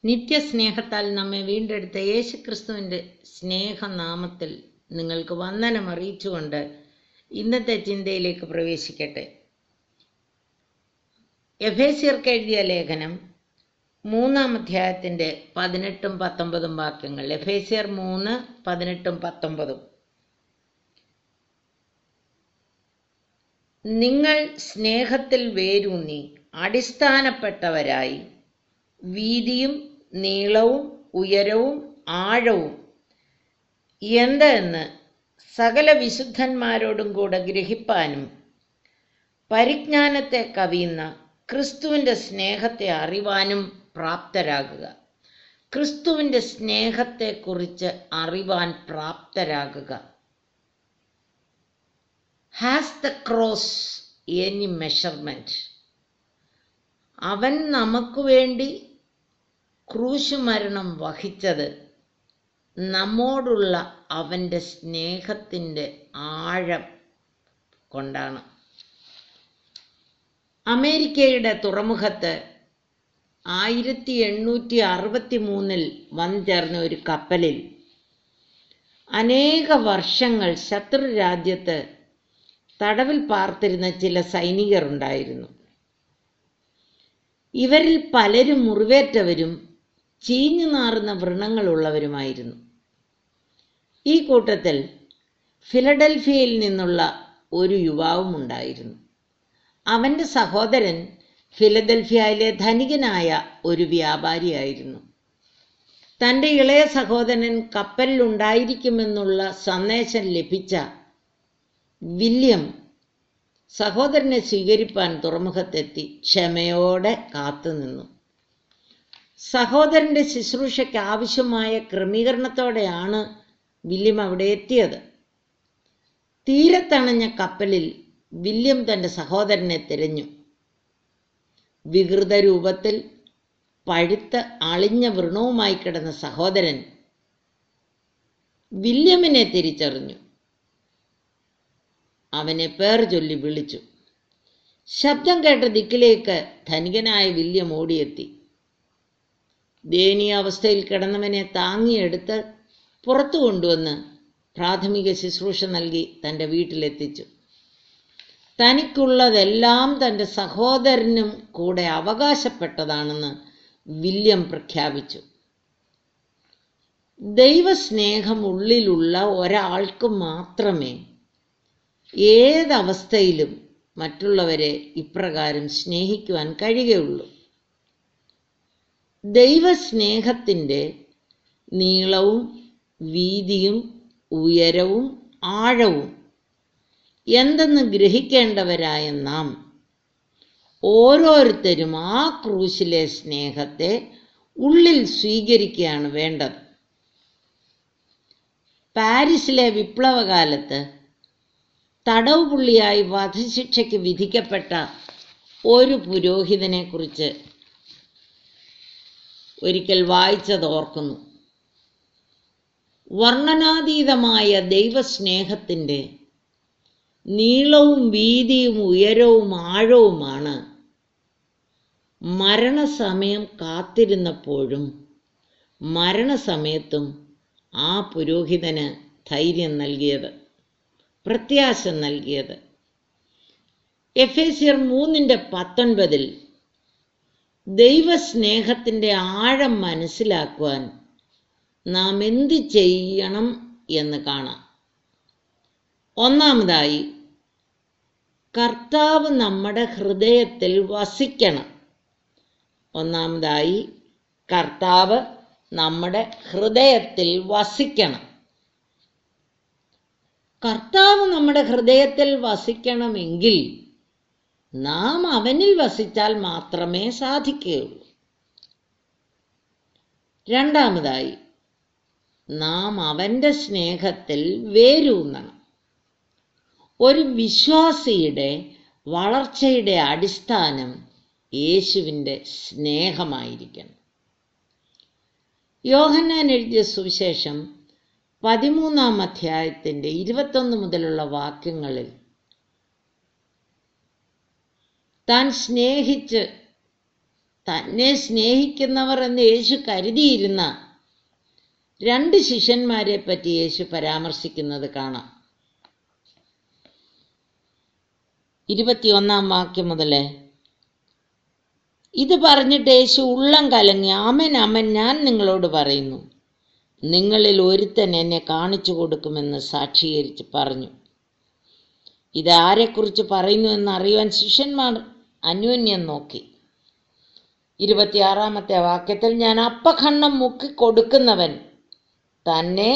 നിത്യസ്നേഹത്താൽ നമ്മെ വീണ്ടെടുത്ത യേശുക്രിസ്തുവിൻ്റെ സ്നേഹനാമത്തിൽ നിങ്ങൾക്ക് വന്ദനം അറിയിച്ചുകൊണ്ട് ഇന്നത്തെ ചിന്തയിലേക്ക് പ്രവേശിക്കട്ടെ എഫേസ്യർക്ക് എഴുതിയ ലേഖനം മൂന്നാം അധ്യായത്തിൻ്റെ പതിനെട്ടും പത്തൊമ്പതും വാക്യങ്ങൾ എഫേസ്യർ മൂന്ന് പതിനെട്ടും പത്തൊമ്പതും നിങ്ങൾ സ്നേഹത്തിൽ വേരൂന്നി അടിസ്ഥാനപ്പെട്ടവരായി വീതിയും നീളവും ഉയരവും ആഴവും എന്തെന്ന് സകല വിശുദ്ധന്മാരോടും കൂടെ ഗ്രഹിപ്പാനും പരിജ്ഞാനത്തെ കവിയുന്ന ക്രിസ്തുവിൻ്റെ സ്നേഹത്തെ അറിവാനും പ്രാപ്തരാകുക ക്രിസ്തുവിൻ്റെ സ്നേഹത്തെക്കുറിച്ച് അറിവാൻ പ്രാപ്തരാകുക has the cross any measurement അവൻ നമുക്ക് വേണ്ടി ക്രൂശ് മരണം വഹിച്ചത് നമ്മോടുള്ള അവൻ്റെ സ്നേഹത്തിൻ്റെ ആഴം കൊണ്ടാണ് അമേരിക്കയുടെ തുറമുഖത്ത് ആയിരത്തി എണ്ണൂറ്റി അറുപത്തി മൂന്നിൽ വന്നുചേർന്ന ഒരു കപ്പലിൽ അനേക വർഷങ്ങൾ ശത്രു രാജ്യത്ത് തടവിൽ പാർത്തിരുന്ന ചില സൈനികർ ഉണ്ടായിരുന്നു ഇവരിൽ പലരും മുറിവേറ്റവരും ചീഞ്ഞു നാറുന്ന വ്രണങ്ങളുള്ളവരുമായിരുന്നു ഈ കൂട്ടത്തിൽ ഫിലഡൽഫിയയിൽ നിന്നുള്ള ഒരു യുവാവും ഉണ്ടായിരുന്നു അവൻ്റെ സഹോദരൻ ഫിലദൽഫിയയിലെ ധനികനായ ഒരു വ്യാപാരിയായിരുന്നു തൻ്റെ ഇളയ സഹോദരൻ കപ്പലിൽ ഉണ്ടായിരിക്കുമെന്നുള്ള സന്ദേശം ലഭിച്ച വില്യം സഹോദരനെ സ്വീകരിപ്പാൻ തുറമുഖത്തെത്തി ക്ഷമയോടെ കാത്തുനിന്നു സഹോദരന്റെ ശുശ്രൂഷയ്ക്ക് ആവശ്യമായ ക്രമീകരണത്തോടെയാണ് വില്യം അവിടെ എത്തിയത് തീരത്തണഞ്ഞ കപ്പലിൽ വില്യം തൻ്റെ സഹോദരനെ തിരഞ്ഞു വികൃത രൂപത്തിൽ പഴുത്ത് അളിഞ്ഞ വൃണവുമായി കിടന്ന സഹോദരൻ വില്യമിനെ തിരിച്ചറിഞ്ഞു അവനെ പേർ ചൊല്ലി വിളിച്ചു ശബ്ദം കേട്ട ദിക്കിലേക്ക് ധനികനായ വില്യം ഓടിയെത്തി ദയനീയാവസ്ഥയിൽ കിടന്നവനെ താങ്ങിയെടുത്ത് പുറത്തു കൊണ്ടുവന്ന് പ്രാഥമിക ശുശ്രൂഷ നൽകി തൻ്റെ വീട്ടിലെത്തിച്ചു തനിക്കുള്ളതെല്ലാം തൻ്റെ സഹോദരനും കൂടെ അവകാശപ്പെട്ടതാണെന്ന് വില്യം പ്രഖ്യാപിച്ചു ദൈവസ്നേഹം ഉള്ളിലുള്ള ഒരാൾക്ക് മാത്രമേ ഏതവസ്ഥയിലും മറ്റുള്ളവരെ ഇപ്രകാരം സ്നേഹിക്കുവാൻ കഴിയുകയുള്ളൂ ദൈവസ്നേഹത്തിൻ്റെ നീളവും വീതിയും ഉയരവും ആഴവും എന്തെന്ന് ഗ്രഹിക്കേണ്ടവരായ നാം ഓരോരുത്തരും ആ ക്രൂശിലെ സ്നേഹത്തെ ഉള്ളിൽ സ്വീകരിക്കുകയാണ് വേണ്ടത് പാരീസിലെ വിപ്ലവകാലത്ത് തടവ് പുള്ളിയായി വധശിക്ഷയ്ക്ക് വിധിക്കപ്പെട്ട ഒരു പുരോഹിതനെ കുറിച്ച് ഒരിക്കൽ വായിച്ചത് ഓർക്കുന്നു വർണ്ണനാതീതമായ ദൈവസ്നേഹത്തിൻ്റെ നീളവും വീതിയും ഉയരവും ആഴവുമാണ് മരണസമയം കാത്തിരുന്നപ്പോഴും മരണസമയത്തും ആ പുരോഹിതന് ധൈര്യം നൽകിയത് പ്രത്യാശ നൽകിയത് എഫ് എ സിയർ മൂന്നിൻ്റെ പത്തൊൻപതിൽ ദൈവസ്നേഹത്തിൻ്റെ ആഴം മനസ്സിലാക്കുവാൻ നാം എന്ത് ചെയ്യണം എന്ന് കാണാം ഒന്നാമതായി കർത്താവ് നമ്മുടെ ഹൃദയത്തിൽ വസിക്കണം ഒന്നാമതായി കർത്താവ് നമ്മുടെ ഹൃദയത്തിൽ വസിക്കണം കർത്താവ് നമ്മുടെ ഹൃദയത്തിൽ വസിക്കണമെങ്കിൽ നാം അവനിൽ വസിച്ചാൽ മാത്രമേ സാധിക്കുകയുള്ളൂ രണ്ടാമതായി നാം അവൻ്റെ സ്നേഹത്തിൽ വേരൂന്നണം ഒരു വിശ്വാസിയുടെ വളർച്ചയുടെ അടിസ്ഥാനം യേശുവിൻ്റെ സ്നേഹമായിരിക്കണം യോഹന്നാൻ എഴുതിയ സുവിശേഷം പതിമൂന്നാം അധ്യായത്തിൻ്റെ ഇരുപത്തൊന്ന് മുതലുള്ള വാക്യങ്ങളിൽ താൻ സ്നേഹിച്ച് തന്നെ സ്നേഹിക്കുന്നവർ എന്ന് യേശു കരുതിയിരുന്ന രണ്ട് ശിഷ്യന്മാരെ പറ്റി യേശു പരാമർശിക്കുന്നത് കാണാം ഇരുപത്തിയൊന്നാം വാക്യം മുതലേ ഇത് പറഞ്ഞിട്ട് യേശു ഉള്ളം കലങ്ങി അമൻ അമൻ ഞാൻ നിങ്ങളോട് പറയുന്നു നിങ്ങളിൽ ഒരുത്തൻ എന്നെ കാണിച്ചു കൊടുക്കുമെന്ന് സാക്ഷീകരിച്ച് പറഞ്ഞു ഇത് ആരെക്കുറിച്ച് പറയുന്നു എന്നറിയുവാൻ ശിഷ്യന്മാർ അന്യോന്യം നോക്കി ഇരുപത്തിയാറാമത്തെ വാക്യത്തിൽ ഞാൻ അപ്പഖണ്ണം മുക്കി കൊടുക്കുന്നവൻ തന്നെ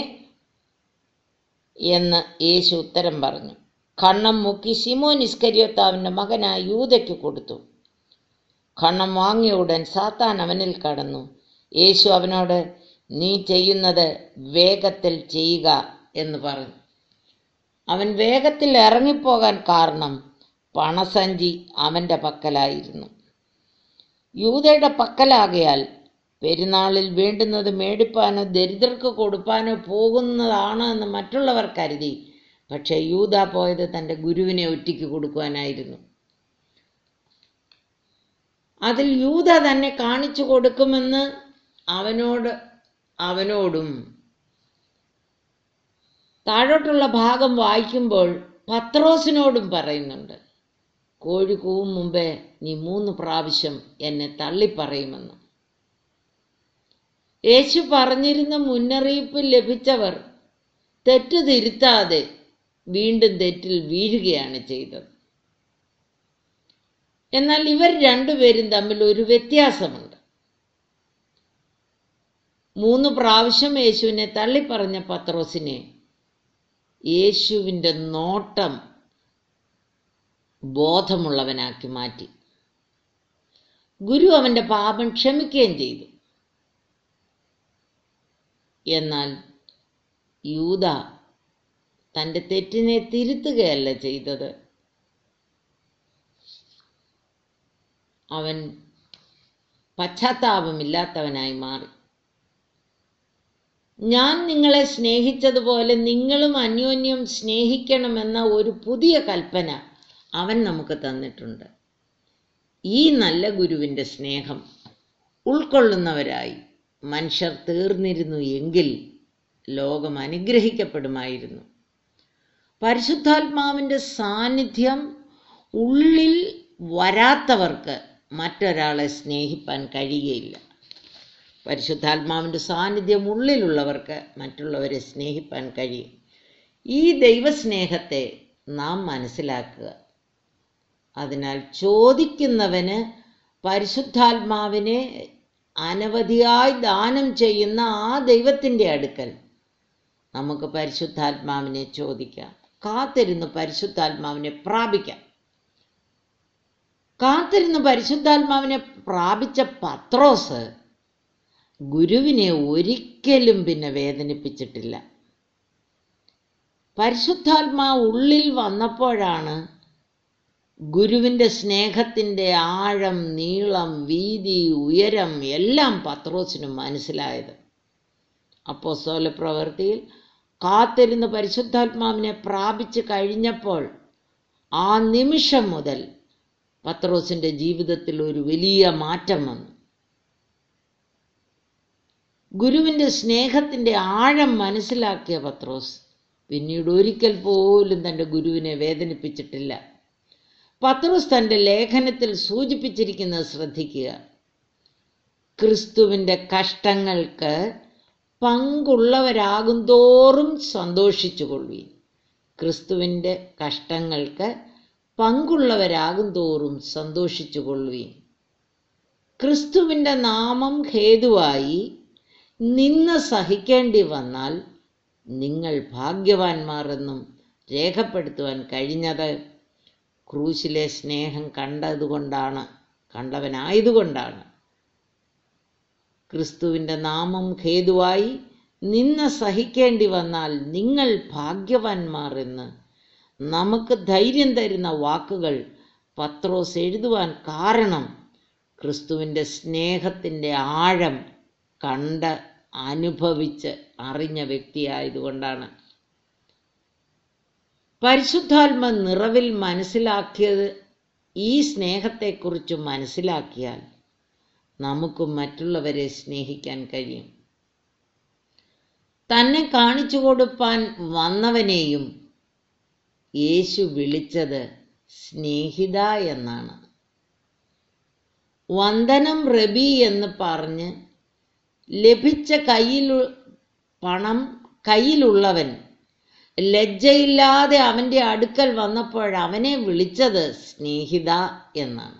എന്ന് യേശു ഉത്തരം പറഞ്ഞു ഖണ്ണം മുക്കി ശിമോൻ ഇസ്കരിയോത്താവിൻ്റെ മകനായ യൂതയ്ക്ക് കൊടുത്തു ഖണ്ണം വാങ്ങിയ ഉടൻ സാത്താൻ അവനിൽ കടന്നു യേശു അവനോട് നീ ചെയ്യുന്നത് വേഗത്തിൽ ചെയ്യുക എന്ന് പറഞ്ഞു അവൻ വേഗത്തിൽ ഇറങ്ങിപ്പോകാൻ കാരണം പണസഞ്ചി അവൻ്റെ പക്കലായിരുന്നു യൂതയുടെ പക്കലാകയാൽ പെരുന്നാളിൽ വേണ്ടുന്നത് മേടിപ്പാനോ ദരിദ്രർക്ക് കൊടുപ്പാനോ പോകുന്നതാണ് എന്ന് മറ്റുള്ളവർ കരുതി പക്ഷേ യൂത പോയത് തൻ്റെ ഗുരുവിനെ ഒറ്റയ്ക്ക് കൊടുക്കുവാനായിരുന്നു അതിൽ യൂത തന്നെ കാണിച്ചു കൊടുക്കുമെന്ന് അവനോട് അവനോടും താഴോട്ടുള്ള ഭാഗം വായിക്കുമ്പോൾ പത്രോസിനോടും പറയുന്നുണ്ട് കോഴി കൂവും മുമ്പേ നീ മൂന്ന് പ്രാവശ്യം എന്നെ തള്ളിപ്പറയുമെന്ന് യേശു പറഞ്ഞിരുന്ന മുന്നറിയിപ്പ് ലഭിച്ചവർ തെറ്റ് തിരുത്താതെ വീണ്ടും തെറ്റിൽ വീഴുകയാണ് ചെയ്തത് എന്നാൽ ഇവർ രണ്ടുപേരും തമ്മിൽ ഒരു വ്യത്യാസമുണ്ട് മൂന്ന് പ്രാവശ്യം യേശുവിനെ തള്ളിപ്പറഞ്ഞ പത്രോസിനെ യേശുവിൻ്റെ നോട്ടം ബോധമുള്ളവനാക്കി മാറ്റി ഗുരു അവൻ്റെ പാപം ക്ഷമിക്കുകയും ചെയ്തു എന്നാൽ യൂത തൻ്റെ തെറ്റിനെ തിരുത്തുകയല്ല ചെയ്തത് അവൻ പശ്ചാത്താപമില്ലാത്തവനായി മാറി ഞാൻ നിങ്ങളെ സ്നേഹിച്ചതുപോലെ നിങ്ങളും അന്യോന്യം സ്നേഹിക്കണമെന്ന ഒരു പുതിയ കൽപ്പന അവൻ നമുക്ക് തന്നിട്ടുണ്ട് ഈ നല്ല ഗുരുവിൻ്റെ സ്നേഹം ഉൾക്കൊള്ളുന്നവരായി മനുഷ്യർ തീർന്നിരുന്നു എങ്കിൽ ലോകം അനുഗ്രഹിക്കപ്പെടുമായിരുന്നു പരിശുദ്ധാത്മാവിൻ്റെ സാന്നിധ്യം ഉള്ളിൽ വരാത്തവർക്ക് മറ്റൊരാളെ സ്നേഹിപ്പാൻ കഴിയുകയില്ല പരിശുദ്ധാത്മാവിൻ്റെ സാന്നിധ്യം ഉള്ളിലുള്ളവർക്ക് മറ്റുള്ളവരെ സ്നേഹിപ്പാൻ കഴിയും ഈ ദൈവസ്നേഹത്തെ നാം മനസ്സിലാക്കുക അതിനാൽ ചോദിക്കുന്നവന് പരിശുദ്ധാത്മാവിനെ അനവധിയായി ദാനം ചെയ്യുന്ന ആ ദൈവത്തിൻ്റെ അടുക്കൽ നമുക്ക് പരിശുദ്ധാത്മാവിനെ ചോദിക്കാം കാത്തിരുന്ന് പരിശുദ്ധാത്മാവിനെ പ്രാപിക്കാം കാത്തിരുന്ന് പരിശുദ്ധാത്മാവിനെ പ്രാപിച്ച പത്രോസ് ഗുരുവിനെ ഒരിക്കലും പിന്നെ വേദനിപ്പിച്ചിട്ടില്ല പരിശുദ്ധാത്മാവ് ഉള്ളിൽ വന്നപ്പോഴാണ് ഗുരുവിൻ്റെ സ്നേഹത്തിൻ്റെ ആഴം നീളം വീതി ഉയരം എല്ലാം പത്രോസിന് മനസ്സിലായത് അപ്പോൾ സോല പ്രവൃത്തിയിൽ കാത്തിരുന്ന് പരിശുദ്ധാത്മാവിനെ പ്രാപിച്ച് കഴിഞ്ഞപ്പോൾ ആ നിമിഷം മുതൽ പത്രോസിൻ്റെ ജീവിതത്തിൽ ഒരു വലിയ മാറ്റം വന്നു ഗുരുവിൻ്റെ സ്നേഹത്തിൻ്റെ ആഴം മനസ്സിലാക്കിയ പത്രോസ് പിന്നീട് ഒരിക്കൽ പോലും തൻ്റെ ഗുരുവിനെ വേദനിപ്പിച്ചിട്ടില്ല പത്രോസ് തൻ്റെ ലേഖനത്തിൽ സൂചിപ്പിച്ചിരിക്കുന്നത് ശ്രദ്ധിക്കുക ക്രിസ്തുവിൻ്റെ കഷ്ടങ്ങൾക്ക് പങ്കുള്ളവരാകും തോറും സന്തോഷിച്ചു കൊള്ളുവീൻ ക്രിസ്തുവിൻ്റെ കഷ്ടങ്ങൾക്ക് പങ്കുള്ളവരാകും തോറും സന്തോഷിച്ചു കൊള്ളുവീൻ ക്രിസ്തുവിൻ്റെ നാമം ഹേതുവായി നിന്ന് സഹിക്കേണ്ടി വന്നാൽ നിങ്ങൾ ഭാഗ്യവാന്മാർ എന്നും രേഖപ്പെടുത്തുവാൻ കഴിഞ്ഞത് ക്രൂശിലെ സ്നേഹം കണ്ടതുകൊണ്ടാണ് കണ്ടവനായതുകൊണ്ടാണ് ക്രിസ്തുവിൻ്റെ നാമം ഹേതുവായി നിന്ന് സഹിക്കേണ്ടി വന്നാൽ നിങ്ങൾ ഭാഗ്യവാന്മാർ എന്ന് നമുക്ക് ധൈര്യം തരുന്ന വാക്കുകൾ പത്രോസ് എഴുതുവാൻ കാരണം ക്രിസ്തുവിൻ്റെ സ്നേഹത്തിൻ്റെ ആഴം കണ്ട് അനുഭവിച്ച് അറിഞ്ഞ വ്യക്തിയായതുകൊണ്ടാണ് പരിശുദ്ധാത്മ നിറവിൽ മനസ്സിലാക്കിയത് ഈ സ്നേഹത്തെക്കുറിച്ച് മനസ്സിലാക്കിയാൽ നമുക്കും മറ്റുള്ളവരെ സ്നേഹിക്കാൻ കഴിയും തന്നെ കാണിച്ചു കൊടുപ്പാൻ വന്നവനെയും യേശു വിളിച്ചത് സ്നേഹിത എന്നാണ് വന്ദനം റബി എന്ന് പറഞ്ഞ് ലഭിച്ച കയ്യിൽ പണം കയ്യിലുള്ളവൻ ലജ്ജയില്ലാതെ അവന്റെ അടുക്കൽ വന്നപ്പോൾ അവനെ വിളിച്ചത് സ്നേഹിത എന്നാണ്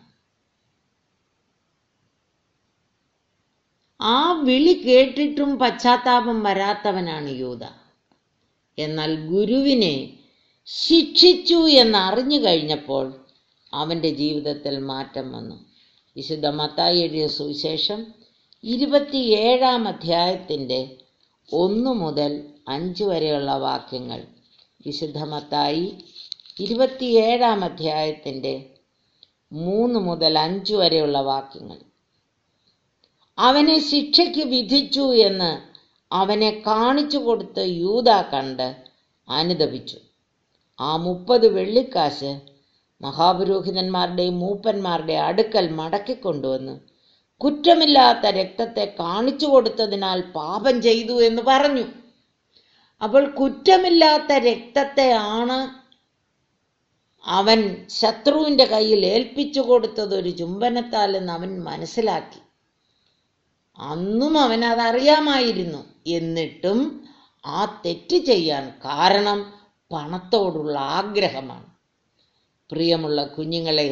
ആ വിളി കേട്ടിട്ടും പശ്ചാത്താപം വരാത്തവനാണ് യൂത എന്നാൽ ഗുരുവിനെ ശിക്ഷിച്ചു എന്നറിഞ്ഞു കഴിഞ്ഞപ്പോൾ അവന്റെ ജീവിതത്തിൽ മാറ്റം വന്നു വിശുദ്ധ മത്തായി എഴുതിയ സുവിശേഷം ഇരുപത്തിയേഴാം അധ്യായത്തിൻ്റെ ഒന്ന് മുതൽ അഞ്ച് വരെയുള്ള വാക്യങ്ങൾ വിശുദ്ധ മത്തായി ഇരുപത്തിയേഴാം അധ്യായത്തിൻ്റെ മൂന്ന് മുതൽ അഞ്ച് വരെയുള്ള വാക്യങ്ങൾ അവനെ ശിക്ഷയ്ക്ക് വിധിച്ചു എന്ന് അവനെ കാണിച്ചു കൊടുത്ത് യൂത കണ്ട് അനുദപിച്ചു ആ മുപ്പത് വെള്ളിക്കാശ് മഹാപുരോഹിതന്മാരുടെയും മൂപ്പന്മാരുടെ അടുക്കൽ മടക്കിക്കൊണ്ടുവന്ന് കുറ്റമില്ലാത്ത രക്തത്തെ കാണിച്ചു കൊടുത്തതിനാൽ പാപം ചെയ്തു എന്ന് പറഞ്ഞു അപ്പോൾ കുറ്റമില്ലാത്ത രക്തത്തെ ആണ് അവൻ ശത്രുവിൻ്റെ കയ്യിൽ ഏൽപ്പിച്ചു കൊടുത്തത് ഒരു ചുംബനത്താൽ എന്ന് അവൻ മനസ്സിലാക്കി അന്നും അവൻ അതറിയാമായിരുന്നു എന്നിട്ടും ആ തെറ്റ് ചെയ്യാൻ കാരണം പണത്തോടുള്ള ആഗ്രഹമാണ് പ്രിയമുള്ള കുഞ്ഞുങ്ങളെ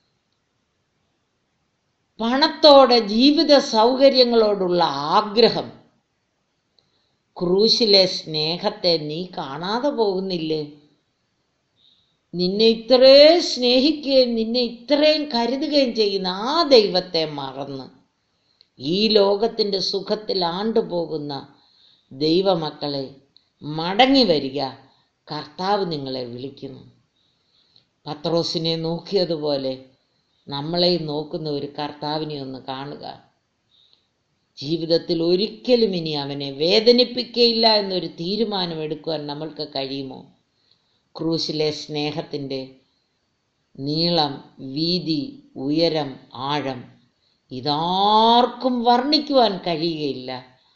പണത്തോടെ ജീവിത സൗകര്യങ്ങളോടുള്ള ആഗ്രഹം ക്രൂശിലെ സ്നേഹത്തെ നീ കാണാതെ പോകുന്നില്ലേ നിന്നെ ഇത്രയും സ്നേഹിക്കുകയും നിന്നെ ഇത്രയും കരുതുകയും ചെയ്യുന്ന ആ ദൈവത്തെ മറന്ന് ഈ ലോകത്തിൻ്റെ സുഖത്തിൽ ആണ്ടുപോകുന്ന ദൈവമക്കളെ മടങ്ങി വരിക കർത്താവ് നിങ്ങളെ വിളിക്കുന്നു പത്രോസിനെ നോക്കിയതുപോലെ നമ്മളെ നോക്കുന്ന ഒരു കർത്താവിനെ ഒന്ന് കാണുക ജീവിതത്തിൽ ഒരിക്കലും ഇനി അവനെ വേദനിപ്പിക്കയില്ല എന്നൊരു തീരുമാനമെടുക്കുവാൻ നമ്മൾക്ക് കഴിയുമോ ക്രൂശിലെ സ്നേഹത്തിൻ്റെ നീളം വീതി ഉയരം ആഴം ഇതാർക്കും വർണ്ണിക്കുവാൻ കഴിയുകയില്ല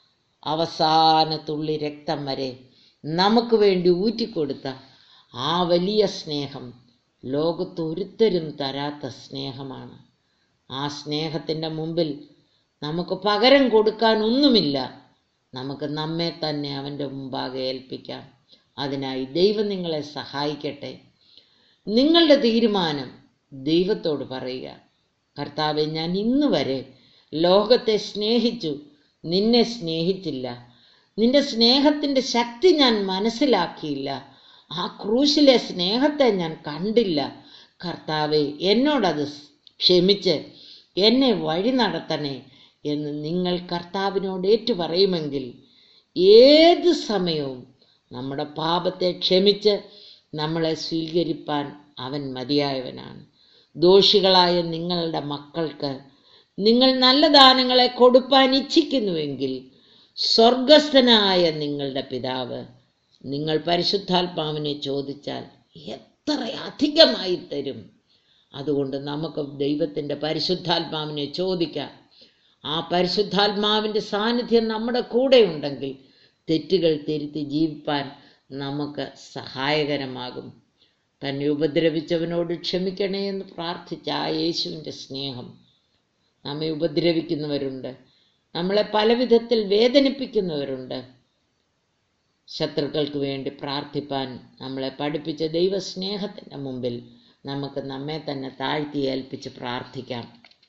അവസാന തുള്ളി രക്തം വരെ നമുക്ക് വേണ്ടി ഊറ്റിക്കൊടുത്ത ആ വലിയ സ്നേഹം ലോകത്തൊരുത്തരും തരാത്ത സ്നേഹമാണ് ആ സ്നേഹത്തിൻ്റെ മുമ്പിൽ നമുക്ക് പകരം കൊടുക്കാൻ ഒന്നുമില്ല നമുക്ക് നമ്മെ തന്നെ അവൻ്റെ മുമ്പാകെ ഏൽപ്പിക്കാം അതിനായി ദൈവം നിങ്ങളെ സഹായിക്കട്ടെ നിങ്ങളുടെ തീരുമാനം ദൈവത്തോട് പറയുക കർത്താവെ ഞാൻ ഇന്ന് വരെ ലോകത്തെ സ്നേഹിച്ചു നിന്നെ സ്നേഹിച്ചില്ല നിന്റെ സ്നേഹത്തിൻ്റെ ശക്തി ഞാൻ മനസ്സിലാക്കിയില്ല ആ ക്രൂശിലെ സ്നേഹത്തെ ഞാൻ കണ്ടില്ല കർത്താവെ എന്നോടത് ക്ഷമിച്ച് എന്നെ വഴി നടത്തണേ എന്ന് നിങ്ങൾ കർത്താവിനോട് ഏറ്റു പറയുമെങ്കിൽ ഏത് സമയവും നമ്മുടെ പാപത്തെ ക്ഷമിച്ച് നമ്മളെ സ്വീകരിപ്പാൻ അവൻ മതിയായവനാണ് ദോഷികളായ നിങ്ങളുടെ മക്കൾക്ക് നിങ്ങൾ നല്ല ദാനങ്ങളെ കൊടുപ്പാൻ ഇച്ഛിക്കുന്നുവെങ്കിൽ സ്വർഗസ്ഥനായ നിങ്ങളുടെ പിതാവ് നിങ്ങൾ പരിശുദ്ധാത്മാവിനെ ചോദിച്ചാൽ എത്ര അധികമായി തരും അതുകൊണ്ട് നമുക്ക് ദൈവത്തിൻ്റെ പരിശുദ്ധാത്മാവിനെ ചോദിക്കാം ആ പരിശുദ്ധാത്മാവിൻ്റെ സാന്നിധ്യം നമ്മുടെ കൂടെ ഉണ്ടെങ്കിൽ തെറ്റുകൾ തിരുത്തി ജീവിപ്പാൻ നമുക്ക് സഹായകരമാകും തന്നെ ഉപദ്രവിച്ചവനോട് ക്ഷമിക്കണേ എന്ന് പ്രാർത്ഥിച്ച ആ യേശുവിൻ്റെ സ്നേഹം നമ്മെ ഉപദ്രവിക്കുന്നവരുണ്ട് നമ്മളെ പല വിധത്തിൽ വേദനിപ്പിക്കുന്നവരുണ്ട് ശത്രുക്കൾക്ക് വേണ്ടി പ്രാർത്ഥിപ്പാൻ നമ്മളെ പഠിപ്പിച്ച ദൈവസ്നേഹത്തിൻ്റെ മുമ്പിൽ നമുക്ക് നമ്മെ തന്നെ താഴ്ത്തി ഏൽപ്പിച്ച് പ്രാർത്ഥിക്കാം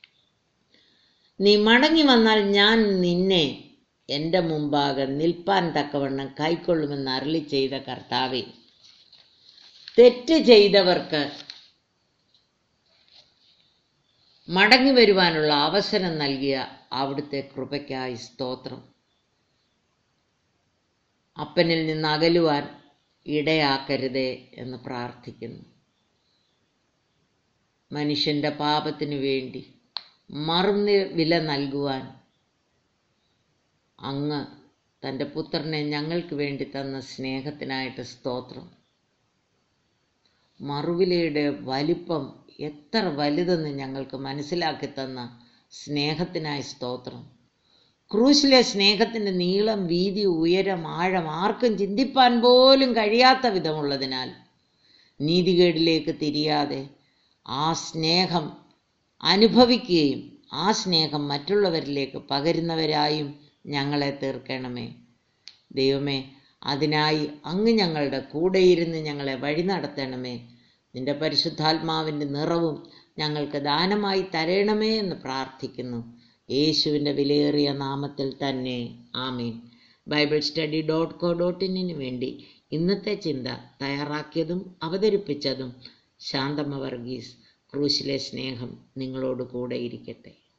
നീ മടങ്ങി വന്നാൽ ഞാൻ നിന്നെ എൻ്റെ മുമ്പാകെ നിൽപ്പാൻ തക്കവണ്ണം കൈക്കൊള്ളുമെന്ന് അരളി ചെയ്ത കർത്താവെ തെറ്റ് ചെയ്തവർക്ക് മടങ്ങി വരുവാനുള്ള അവസരം നൽകിയ അവിടുത്തെ കൃപയ്ക്കായി സ്തോത്രം അപ്പനിൽ നിന്ന് അകലുവാൻ ഇടയാക്കരുതേ എന്ന് പ്രാർത്ഥിക്കുന്നു മനുഷ്യൻ്റെ പാപത്തിനു വേണ്ടി മറുനി വില നൽകുവാൻ അങ്ങ് തൻ്റെ പുത്രനെ ഞങ്ങൾക്ക് വേണ്ടി തന്ന സ്നേഹത്തിനായിട്ട് സ്തോത്രം മറുവിലയുടെ വലിപ്പം എത്ര വലുതെന്ന് ഞങ്ങൾക്ക് മനസ്സിലാക്കി തന്ന സ്നേഹത്തിനായി സ്തോത്രം ക്രൂശിലെ സ്നേഹത്തിൻ്റെ നീളം വീതി ഉയരം ആഴം ആർക്കും ചിന്തിപ്പാൻ പോലും കഴിയാത്ത വിധമുള്ളതിനാൽ നീതികേടിലേക്ക് തിരിയാതെ ആ സ്നേഹം അനുഭവിക്കുകയും ആ സ്നേഹം മറ്റുള്ളവരിലേക്ക് പകരുന്നവരായും ഞങ്ങളെ തീർക്കണമേ ദൈവമേ അതിനായി അങ്ങ് ഞങ്ങളുടെ കൂടെയിരുന്ന് ഞങ്ങളെ വഴി നടത്തണമേ നിന്റെ പരിശുദ്ധാത്മാവിൻ്റെ നിറവും ഞങ്ങൾക്ക് ദാനമായി തരണമേ എന്ന് പ്രാർത്ഥിക്കുന്നു യേശുവിൻ്റെ വിലയേറിയ നാമത്തിൽ തന്നെ ആമീൻ Bible study dot co dot ഇന്നിന് വേണ്ടി ഇന്നത്തെ ചിന്ത തയ്യാറാക്കിയതും അവതരിപ്പിച്ചതും ശാന്തമ്മ വർഗീസ് ക്രൂശിലെ സ്നേഹം നിങ്ങളോട് കൂടെ ഇരിക്കട്ടെ